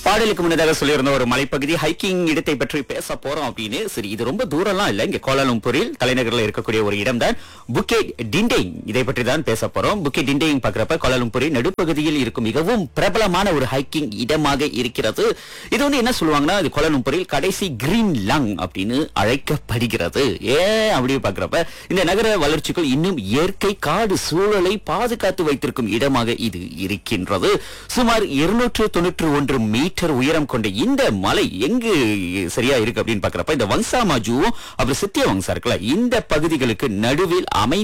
பாடலுக்கு முன்னதாக சொல்லியிருந்த ஒரு மலைப்பகுதி ஹைக்கிங் இடத்தை பற்றி பேச போறோம் அப்படின்னு சரி இது ரொம்ப தூரம்லாம் இல்ல இங்க கோலாலம்பூரில் தலைநகரில் இருக்கக்கூடிய ஒரு இடம் தான் புக்கே டிண்டேங் இதை பற்றி தான் பேச போறோம் புக்கே டிண்டேங் பாக்குறப்ப கோலாலம்பூரின் நடுப்பகுதியில் இருக்கும் மிகவும் பிரபலமான ஒரு ஹைக்கிங் இடமாக இருக்கிறது இது வந்து என்ன சொல்லுவாங்கன்னா இது கோலாலம்பூரில் கடைசி கிரீன் லங் அப்படின்னு அழைக்கப்படுகிறது ஏன் அப்படி பாக்குறப்ப இந்த நகர வளர்ச்சிக்குள் இன்னும் இயற்கை காடு சூழலை பாதுகாத்து வைத்திருக்கும் இடமாக இது இருக்கின்றது சுமார் இருநூற்று தொண்ணூற்று ஒன்று மீட்டர் உயரம் கொண்ட இந்த மலை எங்கு சரியா இருக்கு அப்படின்னு பாக்குறப்ப இந்த வங்சா மாஜுவும் அப்புறம் சித்திய வங்சா இருக்குல்ல இந்த பகுதிகளுக்கு நடுவில் அமைந்து